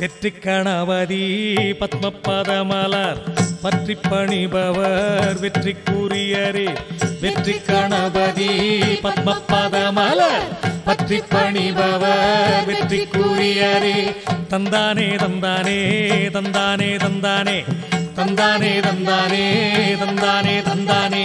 வெற்றி கணபதி பத்மபதமலர் பற்றி பணிபவர் வெற்றி கூறியரே வெற்றி கணபதி பத்மபதமலர் பற்றி பணிபவர் வெற்றி கூறியரே தந்தானே தந்தானே தந்தானே தந்தானே தந்தானே தந்தானே தந்தானே தந்தானே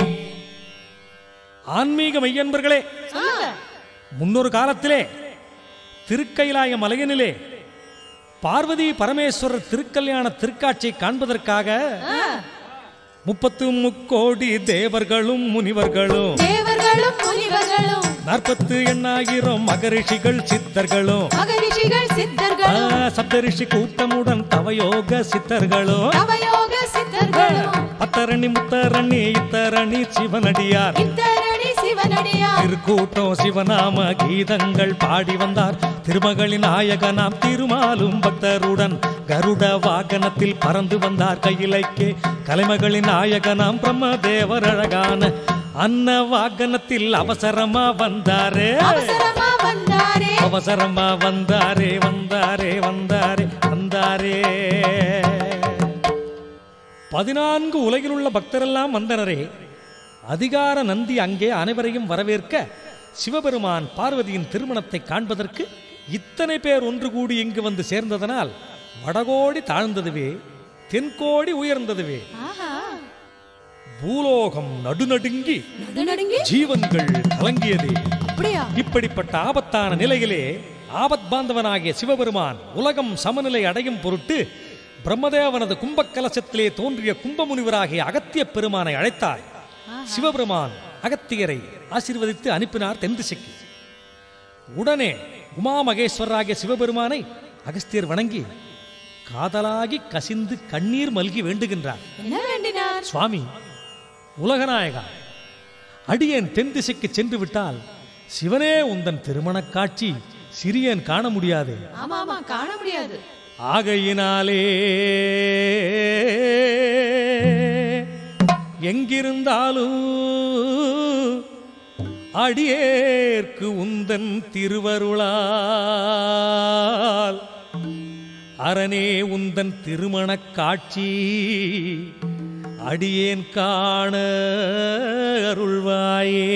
ஆன்மீக மையன்பர்களே முன்னொரு காலத்திலே திருக்கைலாய மலையனிலே பார்வதி பரமேஸ்வரர் திருக்கல்யாண திருக்காட்சியை காண்பதற்காக முப்பத்து முக்கோடி தேவர்களும் முனிவர்களும் தேவர்களும் முனிவர்களும் நாற்பத்து எண்ணாயிரம் மகரிஷிகள் சித்தர்களும் மகரிஷிகள் ஆ, சித்தர்களும் சப்தரிஷி கூட்டமுடன் தவயோக சித்தர்களும் நவயோக சித்தர்களும் பத்தரணி முத்தரணி இத்தரணி சிவனடியார் இத்தரணி சிவனடியார் திருக்கூட்டம் சிவநாம கீதங்கள் பாடி வந்தார் திருமகளின் நாயகனாம் திருமாலும் பக்தருடன் கருட வாகனத்தில் பறந்து வந்தார் கையிலைக்கே கலைமகளின் நாயகனாம் பிரம்மதேவர் அழகான அன்ன வாகனத்தில் அவசரமா வந்தாரே அவசரமா வந்தாரே அவசரமா வந்தாரே வந்தாரே வந்தாரே வந்தாரே பதினான்கு உலகில் உள்ள பக்தரெல்லாம் வந்தனரே அதிகார நந்தி அங்கே அனைவரையும் வரவேற்க சிவபெருமான் பார்வதியின் திருமணத்தை காண்பதற்கு இத்தனை பேர் ஒன்று கூடி இங்கு வந்து சேர்ந்ததனால் வடகோடி தாழ்ந்ததுவே தென்கோடி உயர்ந்ததுவே ஆஹா பூலோகம் நடுநடுங்கி நடுநடுங்கி ஜீவன்கள் கலங்கியதே அப்படியா இப்படிப்பட்ட ஆபத்தான நிலையிலே ஆபத் பாந்தவனாகிய சிவபெருமான் உலகம் சமநிலை அடையும் பொருட்டு பிரம்மதேவனது கும்பக்கலசத்திலே தோன்றிய கும்பமுனிவராகிய அகத்திய பெருமானை அழைத்தார் சிவபெருமான் அகத்தியரை ஆசீர்வதித்து அனுப்பினார் தென் திசைக்கு உடனே உமா மகேஸ்வரராகிய சிவபெருமானை அகஸ்தியர் வணங்கி காதலாகி கசிந்து கண்ணீர் மல்கி வேண்டுகின்றார் என்ன வேண்டினார் சுவாமி உலகநாயகா அடியேன் தென் திசைக்கு சென்று விட்டால் சிவனே உந்தன் திருமணக் காட்சி சிறியேன் காண முடியாது ஆமா ஆமா காண முடியாது ஆகையினாலே எங்கிருந்தாலும் அடியேற்கு உந்தன் திருவருளால் அரணே உந்தன் திருமணக் காட்சி அடியேன் காண அருள்வாயே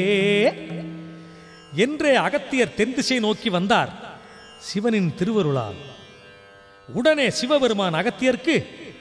என்றே அகத்தியர் தென் திசை நோக்கி வந்தார் சிவனின் திருவருளால் உடனே சிவபெருமான் அகத்தியர்க்கு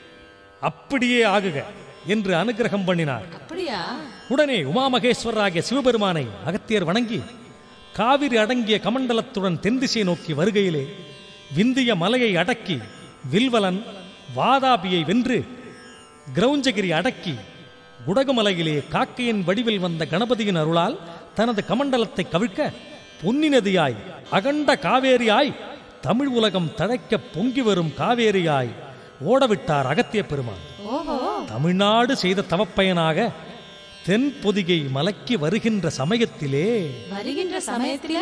அப்படியே ஆகுக என்று அனுகிரகம் பண்ணினார் அப்படியா உடனே உமாமகேஸ்வரராகிய சிவபெருமானை அகத்தியர் வணங்கி காவிரி அடங்கிய கமண்டலத்துடன் தென்திசை நோக்கி வருகையிலே விந்திய மலையை அடக்கி வில்வலன் வாதாபியை வென்று கிரௌஞ்சகிரி அடக்கி குடகுமலையிலே காக்கையின் வடிவில் வந்த கணபதியின் அருளால் தனது கமண்டலத்தை கவிழ்க்க பொன்னி நதியாய் அகண்ட காவேரியாய் தமிழ் உலகம் தழைக்க பொங்கி வரும் காவேரியாய் ஓடவிட்டார் அகத்திய பெருமான் ஓஹோ தமிழ்நாடு செய்த தவப்பயனாக தென் பொதிகை மலைக்கு வருகின்ற சமயத்திலே வருகின்ற சமயத்தில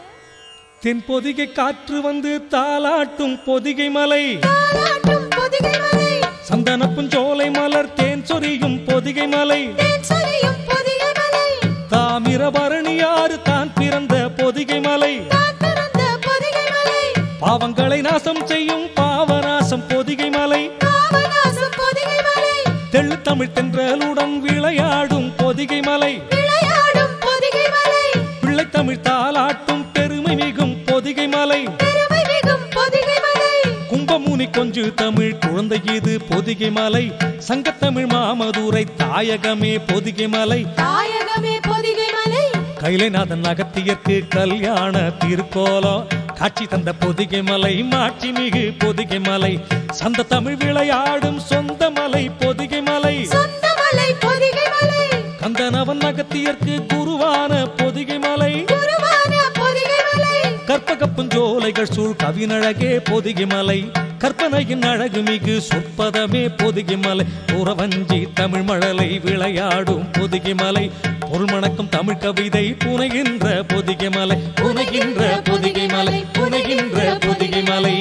தென் பொதிகை காற்று வந்து தாலாட்டும் பொதிகை மலை தாலாட்டும் பொதிகை மலை சந்தனப்பும் சோலை மலர் தேன் சொரியும் பொதிகை மலை தேன் சொரியும் பொதிகை மலை தாமிரபரணியாறு தான் பிறந்த பொதிகை மலை தான் பிறந்த பொதிகை மலை பாவங்களை நாசம் செய்யும் பாவநாசம் பொதிகை மலை பாவநாசம் பொதிகை மலை தெள்ளு தமிழ் தென்றலுடன் விளையாடும் பொதிகை மலை விளையாடும் பொதிகை மலை பிள்ளை தமிழ் தாலாட்டும் பெருமை மிகும் பொதிகை மலை பெருமை மிகும் பொதிகை மலை கும்பமுனி கொஞ்சு தமிழ் குழந்தை இது பொதிகை மலை சங்கத்தமிழ் மாமதுரை தாயகமே பொதிகை மலை தாயகமே பொதிகை மலை கைலைநாதன் அகத்தியர்க்கு கல்யாண திருக்கோலம் காட்சி தந்த பொதிகை மலை மாட்சி மிகு பொதிகை மலை சந்த தமிழ் விளையாடும் சொந்த மலை பொதிகை மலை சொந்த மலை பொதிகை மலை கந்தனவன் அகத்தியர்க்கு குருவான பொதிகை மலை குருவான பொதிகை மலை கற்பகப்பும் ஜோலைகள் சூழ் கவினழகே பொதிகை மலை கற்பனையின் அழகு மிகு சொற்பதமே பொதிகை மலை புறவஞ்சி தமிழ் மழலை விளையாடும் பொதிகை மலை பொருள்மணக்கும் தமிழ் கவிதை புனைகின்ற பொதிகை மலை புனைகின்ற பொதிகை மலை புனைகின்ற பொதிகை மலை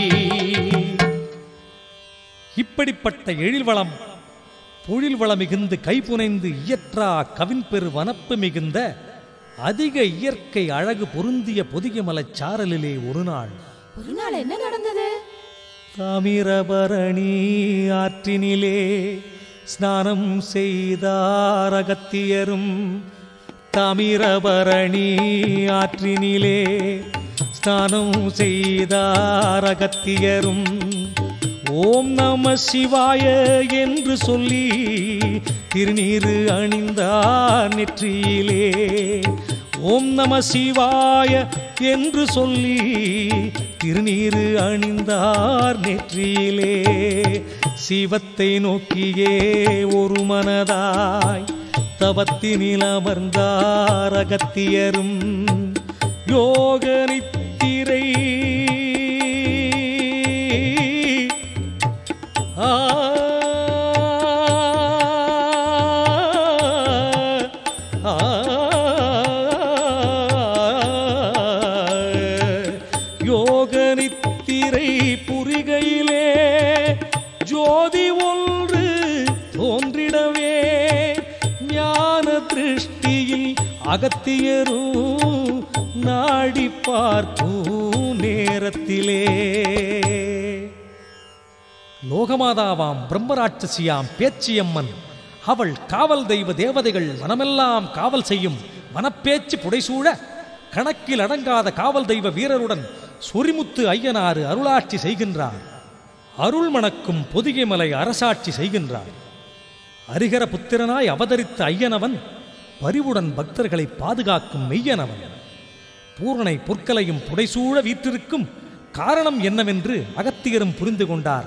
இப்படிப்பட்ட எழில் வளம் பொழில் வளம் மிகுந்து கைப்புனைந்து இயற்றா கவின் பெரு வனப்பு மிகுந்த அதிக இயற்கை அழகு பொருந்திய பொதிகை மலைச் சாரலிலே ஒரு நாள் ஒரு நாள் என்ன நடந்தது தாமிரபரணி ஆற்றினிலே ஸ்நானம் செய்தார் அகத்தியரும் தாமிரபரணி ஆற்றினிலே ஸ்நானம் செய்தார் அகத்தியரும் ஓம் நம சிவாய என்று சொல்லி திருநீரு அணிந்தார் நெற்றியிலே ஓம் நம சிவாய என்று சொல்லி திருநீரு அணிந்தார் நெற்றியிலே சிவத்தை நோக்கியே ஒரு மனதாய் தவத்தினில் அமர்ந்தார் அகத்தியரும் யோக நித்திரை ஆ ஆ யோக நித்திரை புரிகையிலே ஜோதி ஒன்று தோன்றிடவே ஞான திருஷ்டியில் அகத்தியரும் நாடி பார்க்கும் நேரத்திலே லோகமாதாவாம் பிரம்மராட்சசியாம் பேச்சியம்மன் அவள் காவல் தெய்வ தேவதைகள் வனமெல்லாம் காவல் செய்யும் வனப்பேச்சு புடைசூழ கணக்கில் அடங்காத காவல் தெய்வ வீரருடன் சொரிமுத்து ஐயனாறு அருளாட்சி செய்கின்றார் அருள் மணக்கும் பொதிகைமலை அரசாட்சி செய்கின்றார் அரிகர புத்திரனாய் அவதரித்த ஐயனவன் பரிவுடன் பக்தர்களை பாதுகாக்கும் மெய்யனவன் பூரணை பொற்களையும் புடைசூழ வீற்றிருக்கும் காரணம் என்னவென்று அகத்தியரும் புரிந்து கொண்டார்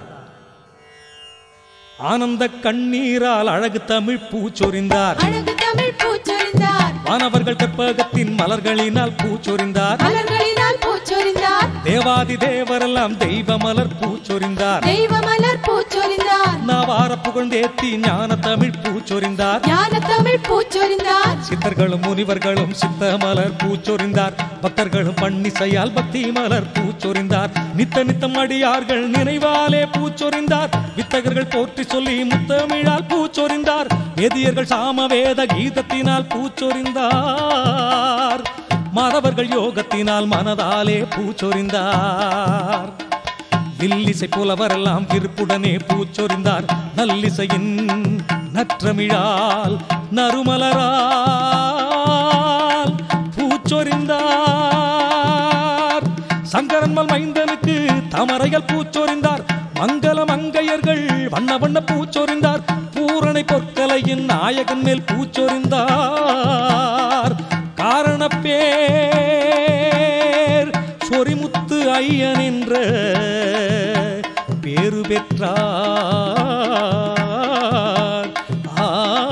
ஆனந்த கண்ணீரால் அழகு தமிழ் பூச்சொரிந்தார் அழகு தமிழ் பூச்சொரிந்தார் வானவர்கள் கற்பகத்தின் மலர்களினால் பூச்சொரிந்தார் மலர்களினால் பூச்சொரிந்தார் தேவாதி தேவரெல்லாம் தெய்வ மலர் பூச்சொரிந்தார் தெய்வ மலர் பூச்சொரிந்தார் நாவார புகழ்ந்தேத்தி ஞான தமிழ் பூச்சொரிந்தார் ஞான தமிழ் பூச்சொரிந்தார் சித்தர்களும் முனிவர்களும் சித்த மலர் பூச்சொரிந்தார் பக்தர்களும் பன்னிசையால் பக்தி மலர் பூச்சொரிந்தார் நித்த நித்தம் அடியார்கள் நினைவாலே பூச்சொரிந்தார் வித்தகர்கள் போற்றி சொல்லி முத்தமிழால் பூச்சொரிந்தார் வேதியர்கள் சாமவேத கீதத்தினால் பூச்சொரிந்தார் மாதவர்கள் யோகத்தினால் மனதாலே பூச்சொரிந்தார் வில்லிசை புலவரெல்லாம் விருப்புடனே பூச்சொரிந்தார் நல்லிசையின் நற்றமிழால் நறுமலரால் பூச்சொரிந்தார் சங்கரன்மல் மைந்தனுக்கு தமரைகள் பூச்சொரிந்தார் மங்கள மங்கையர்கள் வண்ண வண்ண பூச்சொரிந்தார் பூரணை பொற்கலையின் நாயகன் மேல் பூச்சொரிந்தார் காரணப்பேர் சொரிமுத்து ஐயன் என்ற பேரு பெற்றார் ஆ.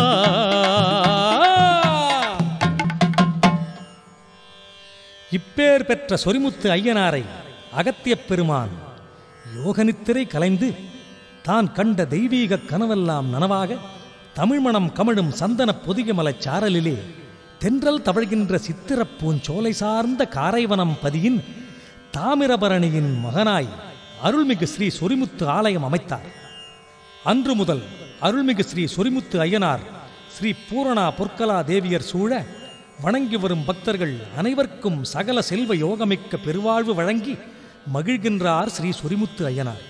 இப்பேர் பெற்ற சொரிமுத்து ஐயனாரை அகத்தியப் பெருமான் யோகனித்திரை கலைந்து தான் கண்ட தெய்வீக கனவெல்லாம் நனவாக தமிழ்மணம் கமழும் சந்தன பொதிகமலைச் சாரலிலே தென்றல் தவழ்கின்ற சித்திரப் பூஞ்சோலை சார்ந்த காரைவனம் பதியின் தாமிரபரணியின் மகனாய் அருள்மிகு ஸ்ரீ சொரிமுத்து ஆலயம் அமைத்தார் அன்று முதல் அருள்மிகு ஸ்ரீ சொரிமுத்து ஐயனார் ஸ்ரீ பூரணா பொற்கலா தேவியர் சூழ வணங்கி வரும் பக்தர்கள் அனைவருக்கும் சகல செல்வ யோகமிக்க பெருவாழ்வு வழங்கி மகிழ்கின்றார் ஸ்ரீ சொரிமுத்து ஐயனார்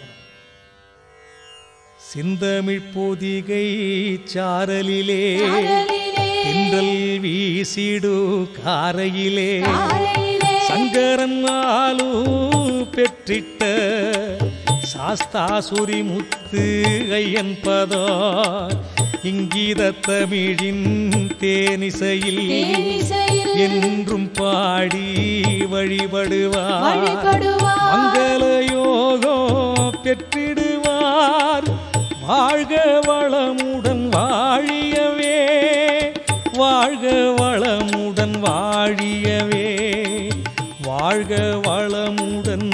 செந்தமிழ் பொதிகை சாரலிலே சாரலிலே, தென்றல் வீசிடு காரையிலே காலையிலே, சங்கரன் ஆலு பெற்றிட்ட சாஸ்தாசுரி முத்து ஐயன் பதோ இங்கீத தமிழின் தேனிசையில் தேனிசையில் என்றும் பாடி வழிபடுவார் வழிபடுவார். மங்கள யோகம் பெற்றிடுவார் வாழ்க வளமுடன் வாழியவே வாழ்க வளமுடன் வாழியவே வாழ்க வளமுடன்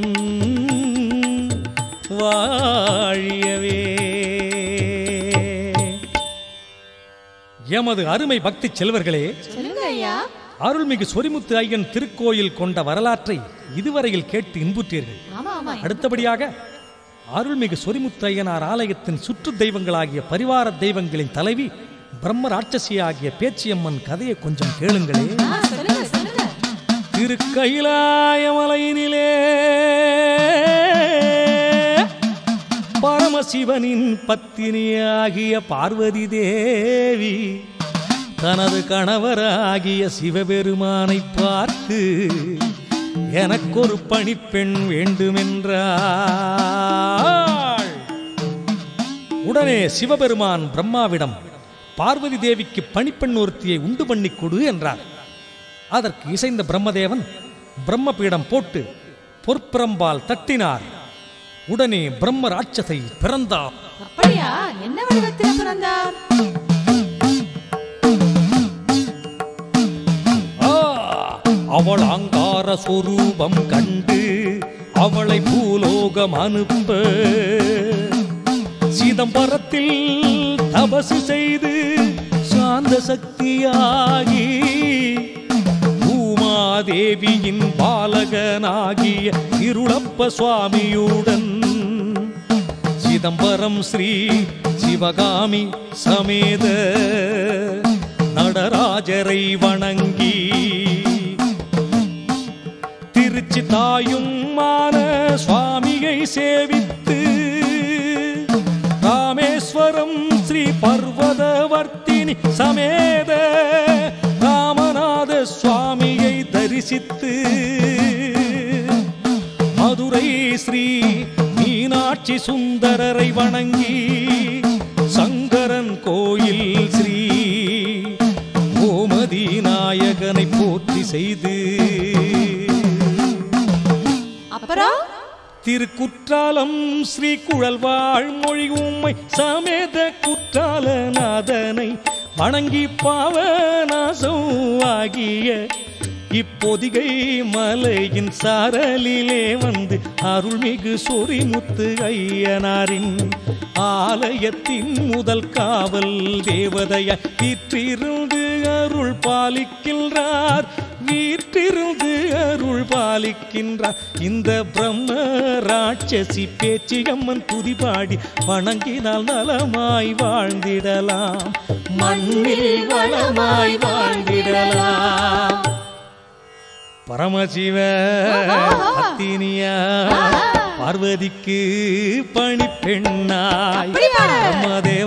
வாழியவே எமது அருமை பக்தி செல்வர்களே சொல்லுங்க ஐயா அருள்மிகு சொரிமுத்து ஐயன் திருக்கோயில் கொண்ட வரலாற்றை இதுவரையில் கேட்டு இன்புற்றீர்கள் ஆமா ஆமா அடுத்தபடியாக அருள்மிகு சொரிமுத்து ஐயனார் ஆலயத்தின் சுற்று தெய்வங்களாகிய பரிவார தெய்வங்களின் தலைவி பிரம்ம ராட்சசி ஆகிய பேச்சியம்மன் கதையை கொஞ்சம் கேளுங்களே ஆ, சொல்லுங்க சொல்லுங்க திருக்கைலாய மலையினிலே பரமசிவனின் பத்தினியாகிய பார்வதி தேவி தனது கணவராகிய சிவபெருமானை பார்த்து எனக்கொரு பணிப்பெண் வேண்டுமென்றாள் உடனே சிவபெருமான் பிரம்மாவிடம் பார்வதி தேவிக்கு பணிப்பெண் ஒருத்தியை உண்டு பண்ணிக் கொடு என்றார் அதற்கு இசைந்த பிரம்மதேவன் பிரம்மபீடம் போட்டு பொற்பிரம்பால் தட்டினார் உடனே பிரம்ம ராட்சதை பிறந்தார் அப்படியா என்ன வடிவத்தில் பிறந்தார் ஆ, அவள் அங்கார சொரூபம் கண்டு அவளை பூலோகம் அனுப்ப சிதம்பரத்தில் தபசு செய்து சாந்த சக்தியாகி பூமாதேவியின் பாலகனாகிய இருளப்ப சுவாமியுடன் சிதம்பரம் ஸ்ரீ சிவகாமி சமேத நடராஜரை வணங்கி திருச்சி தாயும் மான சுவாமியை சேவித்து ராமேஸ்வரம் ஸ்ரீ பர்வதவர்த்தினி சமேத ராமநாத சுவாமியை தரிசித்து மதுரை ஸ்ரீ மீனாட்சி சுந்தரரை வணங்கி சங்கரன் கோயில் ஸ்ரீ கோமதி நாயகனை போற்றி செய்து அப்புறம் திருக்குற்றாலம் ஸ்ரீ குழல்வாழ் மொழி உம்மை சமேத குற்றாலநாதனை வணங்கி பாவநாசம் ஆகிய இப்பொதிகை மலையின் சாரலிலே வந்து அருள்மிகு சொரிமுத்து ஐயனாரின் ஆலயத்தின் முதல் காவல் தேவதைய வீற்றிருந்து அருள் பாலிக்கின்றார் வீற்றிருந்து அருள் பாலிக்கின்றார் இந்த பிரம்ம ராட்சசி பேச்சியம்மன் துதிபாடி வணங்கினால் நலமாய் வாழ்ந்திடலாம் மண்ணில் வளமாய் வாழ்ந்திடலாம் பரமசிவ பத்தினியா பார்வதிக்கு பணிப்பெண்ணாய் அப்படியா? பிரம்மதேவ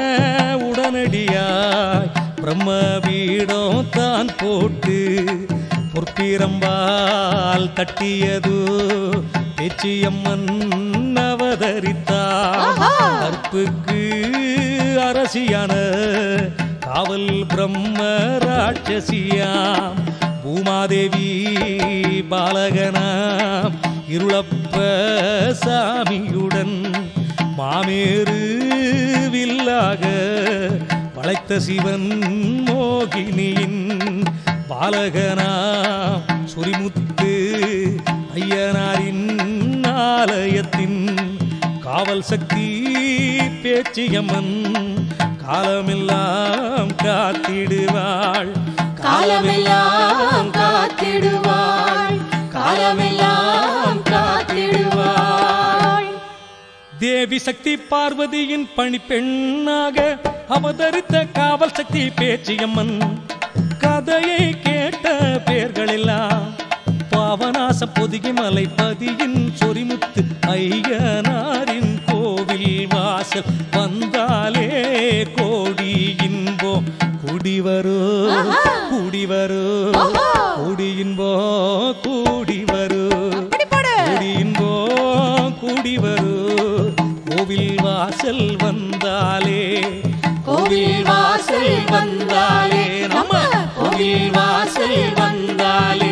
உடனடியாய் பிரம்ம பீடம் தான் போட்டு பொற்பிரம்பால் தட்டியது பேச்சியம்மன் அவதரித்தார் ஆஹா. கற்புக்கு அரசியான காவல் பிரம்ம ராட்சசியாம் பூமாதேவி பாலகனாம் இருளப்ப சாமியுடன் மாமேறு வில்லாக வளைத்த சிவன் மோகினியின் பாலகனாம் சுரிமுத்து ஐயனாரின் ஆலயத்தின் காவல் சக்தி பேச்சியம்மன் காலமெல்லாம் காத்திடுவாள் காலமெல்லாம் காத்திடுவாள் காலமெல்லாம் காத்திடுவாள் தேவி சக்தி பார்வதியின் பணிப்பெண்ணாக அவதரித்த காவல் சக்தி பேச்சியம்மன் கதையை கேட்ட பேர்களெல்லாம் பாவநாச பொதிகை மலை பதியின் சொரிமுத்து ஐயனாரின் கோவில் வாசல் வந்தாலே கோடி இன்போ குடிவரோ ஆஹா. குடிவரோ ஓஹோ. கூடி இன்போ கூடி வரோ அப்படி போடு கூடி இன்போ கூடி வரோ கோவில் வாசல் வந்தாலே கோவில் வாசல் வந்தாலே நம்ம கோவில் வாசல் வந்தாலே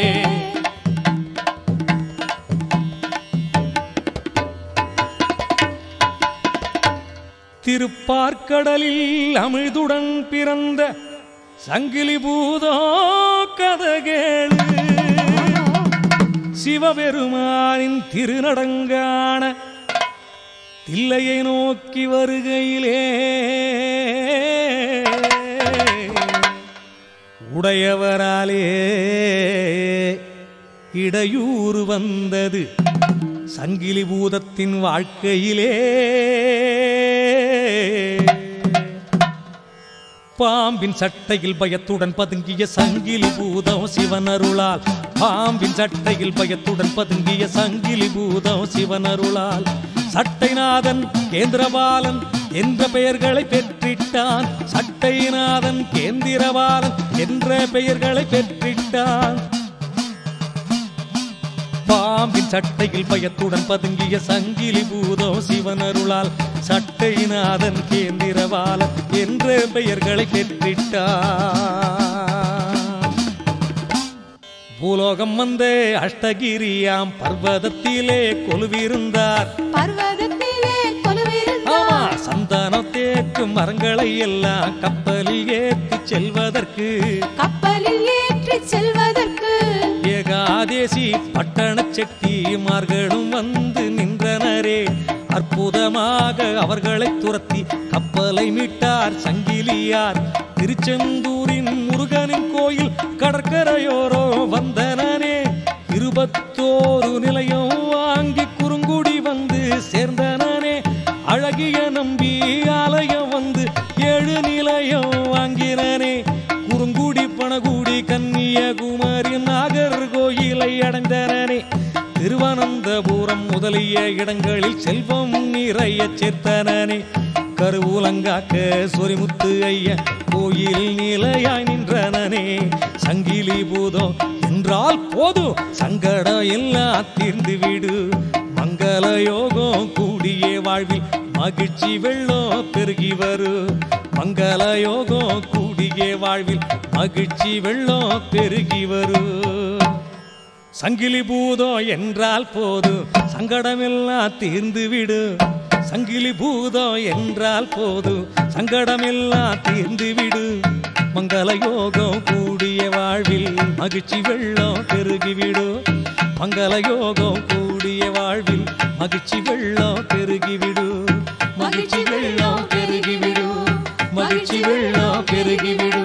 திருப்பார்க்கடலில் அமிழ்துடன் பிறந்த சங்கிலி பூதோ கதகேளு சிவபெருமானின் திருநடங்கான தில்லையை நோக்கி வருகையிலே உடையவராலே இடையூறு வந்தது சங்கிலி பூதத்தின் வாழ்க்கையிலே பாம்பின் சட்டையில் பயத்துடன் பதுங்கிய சங்கிலி பூதம் சிவன் அருளால் பாம்பின் சட்டையில் பயத்துடன் பதுங்கிய சங்கிலி பூதம் சிவன் அருளால் சட்டைநாதன் கேந்திரபாலன் என்ற பெயர்களை பெற்றிட்டான் சட்டைநாதன் கேந்திரபாலன் என்ற பெயர்களை பெற்றிட்டான் பாம்பின் சட்டையில் பயத்துடன் பதுங்கிய சங்கிலி பூதம் சிவன் அருளால் சட்டைநாதன் கேந்திரபாலன் என்ற பெயர்களை பெற்றிட்டான் பூலோகம் வந்த அஷ்டகிரியாம் பர்வதத்திலே கொலுவிருந்தார் பர்வதத்திலே ஆமா கொலுவிருந்தார் சந்தானம் தேக்கும் மரங்களை எல்லாம் கப்பலில் ஏற்றி செல்வதற்கு கப்பலில் ஏற்றிச் செல்வதற்கு ஏகாதேசி பட்டண செட்டிமார்களும் வந்து நின்றனரே அற்புதமாக அவர்களை துரத்தி கப்பலை மீட்டார் சங்கிலியார் திருச்செந்தூரின் முருகனின் கோயில் கடற்கரையோரோ வந்தனனே இருபத்தோரு நிலையம் வாங்கி குறுங்குடி வந்து சேர்ந்தனனே அழகிய நம்பி ஆலயம் வந்து ஏழு நிலையம் வாங்கினனே குறுங்குடி பணகுடி கன்னியகுமரி நாகர்கோயிலை அடைந்தனனே திருவனந்தபுரம் முதலிய இடங்களில் செல்வம் நிறைய சேர்த்தனனே கருவூலங்காக்க சொரிமுத்து ஐய கோயில் நிலையாய் நின்றனனே சங்கிலி பூதம் என்றால் போதும் சங்கடம் எல்லாம் தீர்ந்து விடு மங்கள யோகம் கூடிய வாழ்வில் மகிழ்ச்சி வெள்ளம் பெருகி வரு மங்கள யோகம் கூடிய வாழ்வில் மகிழ்ச்சி வெள்ளம் பெருகி வரு சங்கிலி பூதம் என்றால் போது சங்கடமெல்லாம் தீர்ந்து விடு சங்கிலி பூதம் என்றால் போது சங்கடமெல்லாம் தீர்ந்து விடு மங்கள யோகம் கூடிய வாழ்வில் மகிழ்ச்சி வெள்ளம் பெருகிவிடு மங்கள யோகம் கூடிய வாழ்வில் மகிழ்ச்சி வெள்ளம் பெருகிவிடு மகிழ்ச்சி வெள்ளம் பெருகிவிடு மகிழ்ச்சி வெள்ளம் பெருகிவிடு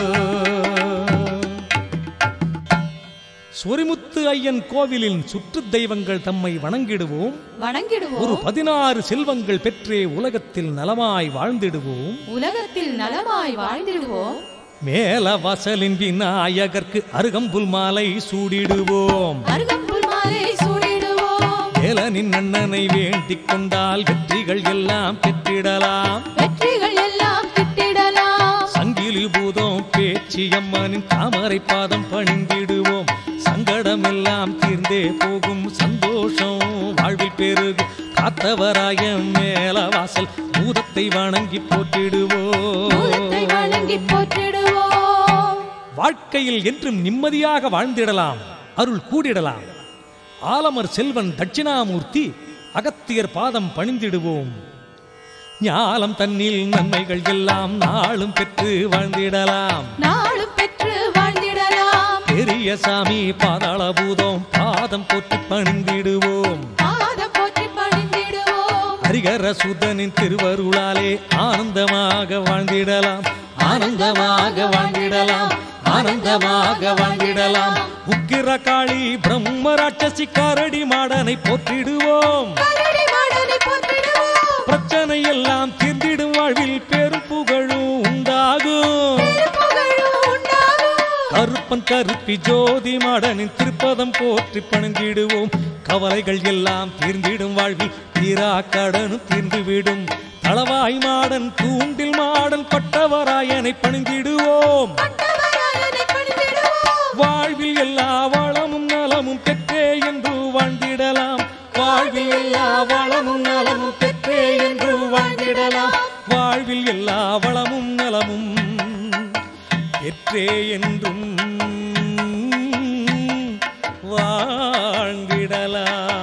சொரிமுத்து ஐயன் கோவிலின் சுற்று தெய்வங்கள் தம்மை வணங்கிடுவோம் ஒரு வணங்கிடுவோம் பதினாறு செல்வங்கள் பெற்றே உலகத்தில் நலமாய் வாழ்ந்திடுவோம் உலகத்தில் நலமாய் வாழ்ந்திடுவோம் மேல வாசலின் விநாயகர்க்கு அருகம்புல் மாலை சூடிடுவோம் அருகம்புல் மாலை சூடிடுவோம் வேலனின் அண்ணனை வேண்டிக் கொண்டால் வெற்றிகள் எல்லாம் பெற்றிடலாம் வெற்றிகள் எல்லாம் கிட்டிடலாம் சங்கிலி பூதம் பேச்சி அம்மனின் தாமரை பாதம் பணிந்திடுவோம் சங்கடம் எல்லாம் தீர்ந்தே போகும் சந்தோஷம் வாழ்வில் பெருகும் காத்தவராய மேல வாசல் பூதத்தை வணங்கி போற்றிடுவோம் பூதத்தை வணங்கி போற்றிடுவோம் வாழ்க்கையில் என்றும் நிம்மதியாக வாழ்ந்திடலாம் அருள் கூடிடலாம் ஆலமர் செல்வன் தட்சிணாமூர்த்தி அகத்தியர் பாதம் பணிந்திடுவோம் ஞாலம் தன்னில் நன்மைகள் எல்லாம் நாளும் பெற்று வாழ்ந்திடலாம் நாளும் பெற்று வாழ்ந்திடலாம் பெரிய சாமி பாதாள பூதம் பாதம் போற்றி பணிந்திடுவோம் பாதம் போற்றி பணிந்திடுவோம் ஹரிகர சுதனின் திருவருளாலே ஆனந்தமாக வாழ்ந்திடலாம் ஆனந்தமாக வாழ்ந்திடலாம் ஆனந்தமாக வாழ்ந்திடலாம் உக்கிர காளி பிரம்ம ராட்சசி காரடி மாடனை போற்றிடுவோம் கரடி மாடனை போற்றிடுவோம் பிரச்சனை எல்லாம் தீர்ந்திடும் வாழ்வில் பெரும் புகழும் உண்டாகும் திருப்புகழும் உண்டாகும் கருப்பன் கருப்பி ஜோதி மாடனின் திருப்பதம் போற்றி பணிந்திடுவோம் கவலைகள் எல்லாம் தீர்ந்திடும் வாழ்வில் தீரா கடனும் தீர்ந்துவிடும் தளவாய் மாடன் தூண்டில் மாடன் பட்டவராயனை பணிந்திடுவோம் பட்டவராயனை பணிந்திடுவோம் வாழ்வில் எல்லா வளமும் நலமும் பெற்றே என்று வாழ்ந்திடலாம் வாழ்வில் எல்லா வளமும் நலமும் பெற்றே என்று வாழ்ந்திடலாம் வாழ்வில் எல்லா வளமும் நலமும் பெற்றே என்றும் வாழ்ந்திடலாம்